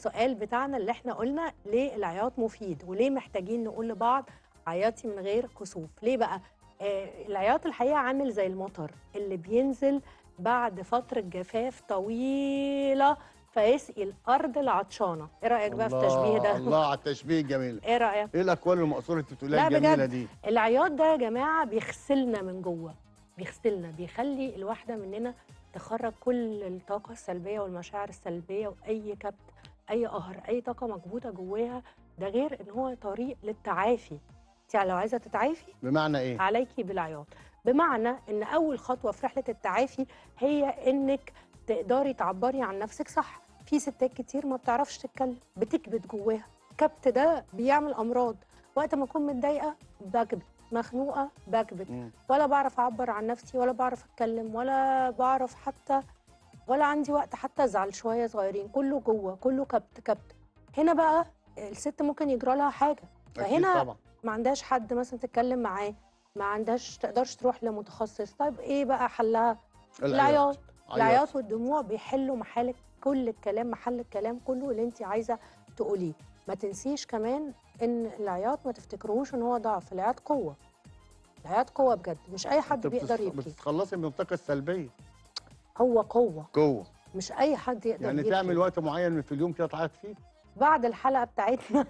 السؤال بتاعنا اللي احنا قلنا ليه العياط مفيد وليه محتاجين نقول لبعض عياطي من غير كسوف ليه بقى آه العياط الحقيقه عامل زي المطر اللي بينزل بعد فتره جفاف طويله فيسقي الارض العطشانه ايه رايك بقى في التشبيه ده الله على التشبيه الجميل ايه رايك ايه الاكوان المقصوره اللي بتقولها لا الجميله بجد. دي العياط ده يا جماعه بيغسلنا من جوه بيغسلنا بيخلي الواحده مننا تخرج كل الطاقه السلبيه والمشاعر السلبيه واي كبت اي قهر اي طاقه مكبوته جواها ده غير ان هو طريق للتعافي انت لو عايزه تتعافي بمعنى ايه عليكي بالعياط بمعنى ان اول خطوه في رحله التعافي هي انك تقدري تعبري عن نفسك صح في ستات كتير ما بتعرفش تتكلم بتكبت جواها الكبت ده بيعمل امراض وقت ما اكون متضايقه بكبت مخنوقه بكبت مم. ولا بعرف اعبر عن نفسي ولا بعرف اتكلم ولا بعرف حتى ولا عندي وقت حتى ازعل شويه صغيرين كله جوه كله كبت كبت هنا بقى الست ممكن يجرى لها حاجه أكيد فهنا طبعا ما عندهاش حد مثلا تتكلم معاه ما عندهاش تقدرش تروح لمتخصص طيب ايه بقى حلها العياط العياط والدموع بيحلوا محل كل الكلام محل الكلام كله اللي انت عايزه تقوليه ما تنسيش كمان ان العياط ما تفتكروش ان هو ضعف العياط قوه العياط قوه بجد مش اي حد أنت بيقدر بتتخ- يبكي بتتخلصي من الطاقه السلبيه هو قوه جوه مش اي حد يقدر يعني يبكي تعمل وقت معين في اليوم كده تعيط فيه بعد الحلقه بتاعتنا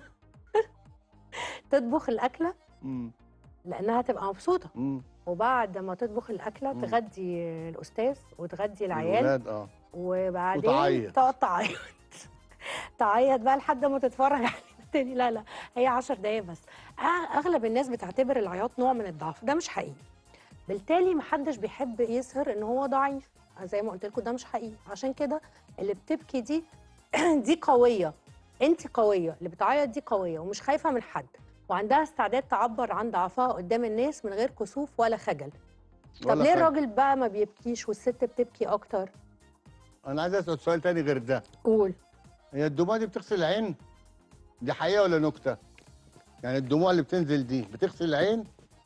تطبخ الاكله مم. لانها تبقى مبسوطه مم. وبعد ما تطبخ الاكله مم. تغدي الاستاذ وتغدي العيال الولاد اه وبعدين وتعيط. تقعد تعيط تعيط بقى لحد ما تتفرج علينا تاني لا لا هي 10 دقايق بس آه، اغلب الناس بتعتبر العياط نوع من الضعف ده مش حقيقي بالتالي محدش بيحب يظهر ان هو ضعيف زي ما قلت لكم ده مش حقيقي عشان كده اللي بتبكي دي دي قويه انت قويه اللي بتعيط دي قويه ومش خايفه من حد وعندها استعداد تعبر عن ضعفها قدام الناس من غير كسوف ولا خجل طب ولا ليه حاجة. الراجل بقى ما بيبكيش والست بتبكي اكتر انا عايز اسال سؤال تاني غير ده قول هي الدموع دي بتغسل العين دي حقيقه ولا نكته يعني الدموع اللي بتنزل دي بتغسل العين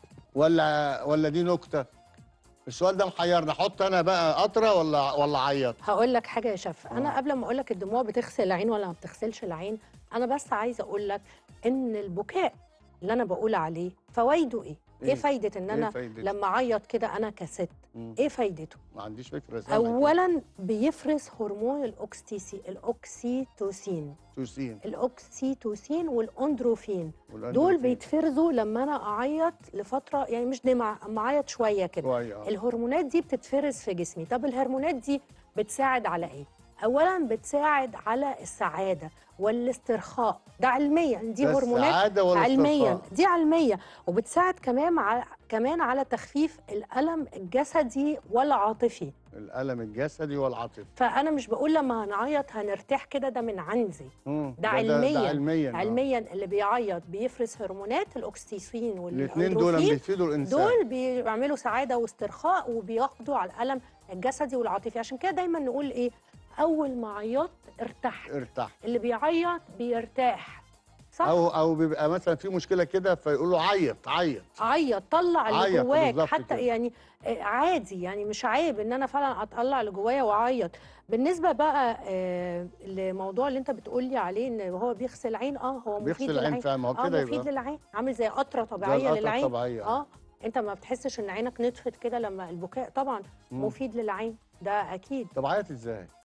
ولا ولا دي نكته السؤال ده محيرني احط انا بقى قطره ولا ولا اعيط هقول لك حاجه يا شف انا آه. قبل ما اقول لك الدموع بتغسل العين ولا ما بتغسلش العين انا بس عايزه اقول لك ان البكاء اللي انا بقول عليه فوائده ايه ايه إيه؟ فايده ان انا ايه فايدته لما اعيط كده انا كست مم. ايه فايدته ما عنديش فكره سامع اولا بيفرز هرمون الاكستيسي الاوكسيتوسين توسين الاوكسيتوسين والاندروفين دول والأندروفين. بيتفرزوا لما انا اعيط لفتره يعني مش دمعه اما اعيط شويه كده شوية، آه. الهرمونات دي بتتفرز في جسمي طب الهرمونات دي بتساعد على ايه اولا بتساعد على السعاده والاسترخاء ده علميا دي ده هرمونات السعادة ولا علميا الاسترخاء؟ دي علميه وبتساعد كمان على كمان على تخفيف الالم الجسدي والعاطفي الالم الجسدي والعاطفي فانا مش بقول لما هنعيط هنرتاح كده ده من عندي مم. ده علميا ده علميا آه. علميا اللي بيعيط بيفرز هرمونات الاكسيتوسين الاثنين دول والاندروفين بيفيدوا الانسان دول بيعملوا سعاده واسترخاء وبيقضوا على الالم الجسدي والعاطفي عشان كده دايما نقول ايه اول ما عيطت ارتحت ارتاح اللي بيعيط بيرتاح صح او او بيبقى مثلا في مشكله كده فيقولوا عيط عيط عيط طلع اللي عيط جواك بالظبط حتى كده. يعني آه، عادي يعني مش عيب ان انا فعلا اطلع اللي جوايا واعيط بالنسبه بقى آه لموضوع اللي انت بتقولي عليه ان هو بيغسل عين اه هو مفيد بيغسل العين للعين فعلا ما هو اه كده مفيد يبقى للعين عامل زي قطره زي طبيعيه القطرة للعين الطبيعية. اه انت ما بتحسش ان عينك نطفت كده لما البكاء طبعا مم. مفيد للعين ده اكيد طب عيط ازاي؟